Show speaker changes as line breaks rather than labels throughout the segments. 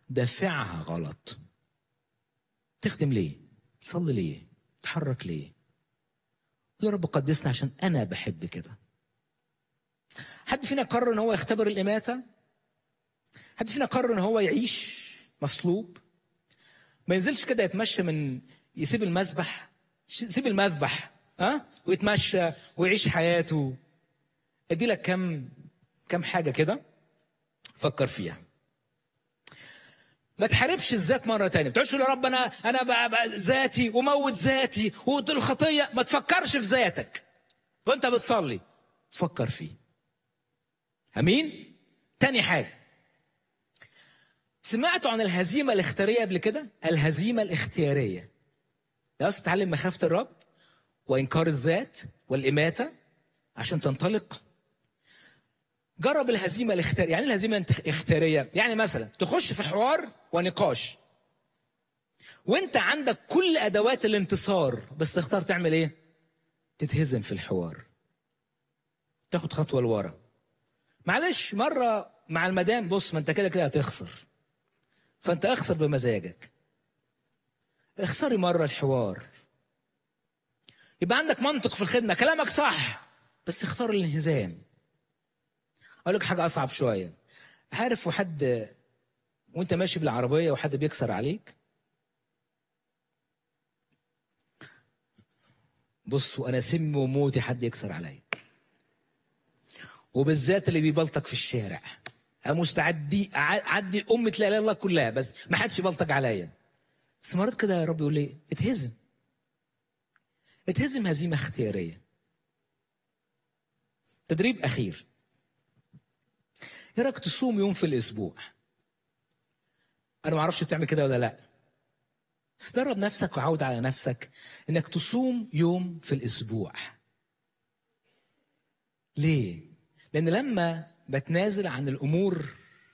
دافعها غلط تخدم ليه تصلي ليه تحرك ليه يا رب قدسنا عشان انا بحب كده حد فينا قرر ان هو يختبر الاماته حد فينا قرر ان هو يعيش مصلوب ما ينزلش كده يتمشى من يسيب المذبح يسيب المذبح ها أه؟ ويتمشى ويعيش حياته ادي لك كم كم حاجه كده فكر فيها ما تحاربش الذات مرة تانية ما تقولش يا رب أنا أنا بقى بقى ذاتي وموت ذاتي والخطية ما تفكرش في ذاتك وأنت بتصلي فكر فيه أمين تاني حاجة سمعتوا عن الهزيمة الاختيارية قبل كده الهزيمة الاختيارية لو تتعلم مخافة الرب وإنكار الذات والإماتة عشان تنطلق جرب الهزيمه الاختياريه يعني الهزيمه الاختياريه يعني مثلا تخش في حوار ونقاش وانت عندك كل ادوات الانتصار بس تختار تعمل ايه تتهزم في الحوار تاخد خطوه لورا معلش مره مع المدام بص ما انت كده كده هتخسر فانت اخسر بمزاجك اخسري مره الحوار يبقى عندك منطق في الخدمه كلامك صح بس اختار الانهزام اقول لك حاجه اصعب شويه عارف وحد وانت ماشي بالعربيه وحد بيكسر عليك بص وانا سم وموتي حد يكسر عليا وبالذات اللي بيبلطك في الشارع انا مستعد اعدي امه لا اله الا الله كلها بس ما حدش يبلطج عليا بس مرات كده يا رب يقول لي اتهزم اتهزم هزيمه اختياريه تدريب اخير ايه رايك تصوم يوم في الاسبوع انا ما اعرفش بتعمل كده ولا لا بس درب نفسك وعود على نفسك انك تصوم يوم في الاسبوع ليه لان لما بتنازل عن الامور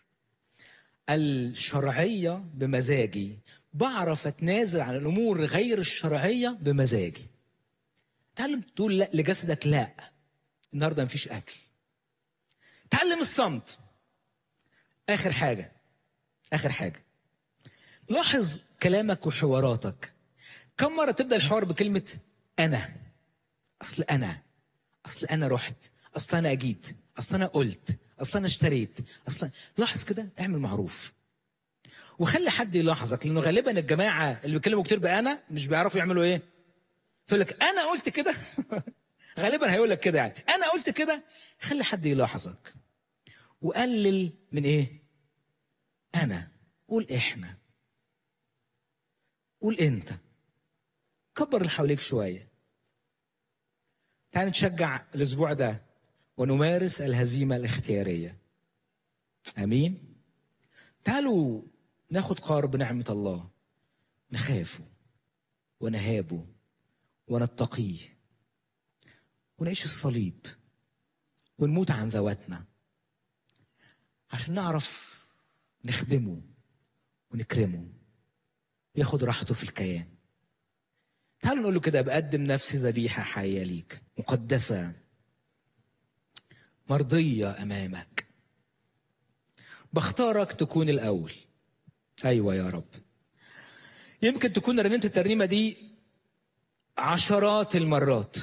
الشرعيه بمزاجي بعرف اتنازل عن الامور غير الشرعيه بمزاجي تعلم تقول لا لجسدك لا النهارده مفيش اكل تعلم الصمت اخر حاجه اخر حاجه لاحظ كلامك وحواراتك كم مره تبدا الحوار بكلمه انا اصل انا اصل انا رحت اصل انا جيت اصل انا قلت اصل انا اشتريت اصل لاحظ كده اعمل معروف وخلي حد يلاحظك لانه غالبا الجماعه اللي بيتكلموا كتير بانا مش بيعرفوا يعملوا ايه فيقول لك انا قلت كده غالبا هيقول لك كده يعني انا قلت كده خلي حد يلاحظك وقلل من ايه انا قول احنا قول انت كبر اللي حواليك شويه تعال نتشجع الاسبوع ده ونمارس الهزيمه الاختياريه امين تعالوا ناخد قرار بنعمه الله نخافه ونهابه ونتقيه ونعيش الصليب ونموت عن ذواتنا عشان نعرف نخدمه ونكرمه ياخد راحته في الكيان تعالوا نقول له كده بقدم نفسي ذبيحة حية ليك مقدسة مرضية أمامك بختارك تكون الأول أيوة يا رب يمكن تكون رنمت الترنيمة دي عشرات المرات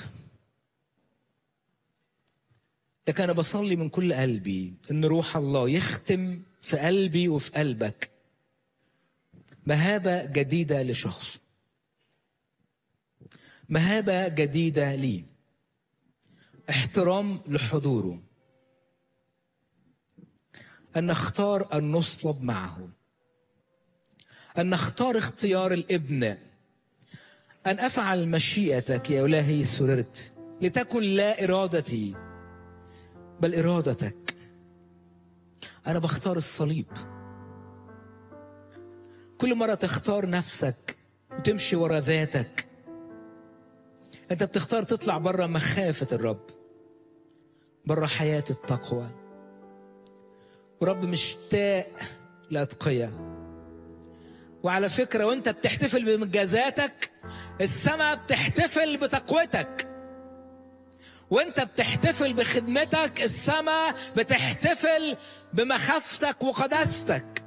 لكن أنا بصلي من كل قلبي إن روح الله يختم في قلبي وفي قلبك مهابة جديدة لشخص مهابة جديدة لي احترام لحضوره أن نختار أن نصلب معه أن نختار اختيار الابن أن أفعل مشيئتك يا إلهي سررت لتكن لا إرادتي بل إرادتك أنا بختار الصليب كل مرة تختار نفسك وتمشي ورا ذاتك أنت بتختار تطلع بره مخافة الرب بره حياة التقوى ورب مشتاق لأتقية وعلى فكرة وانت بتحتفل بمنجازاتك السماء بتحتفل بتقوتك وانت بتحتفل بخدمتك السماء بتحتفل بمخافتك وقداستك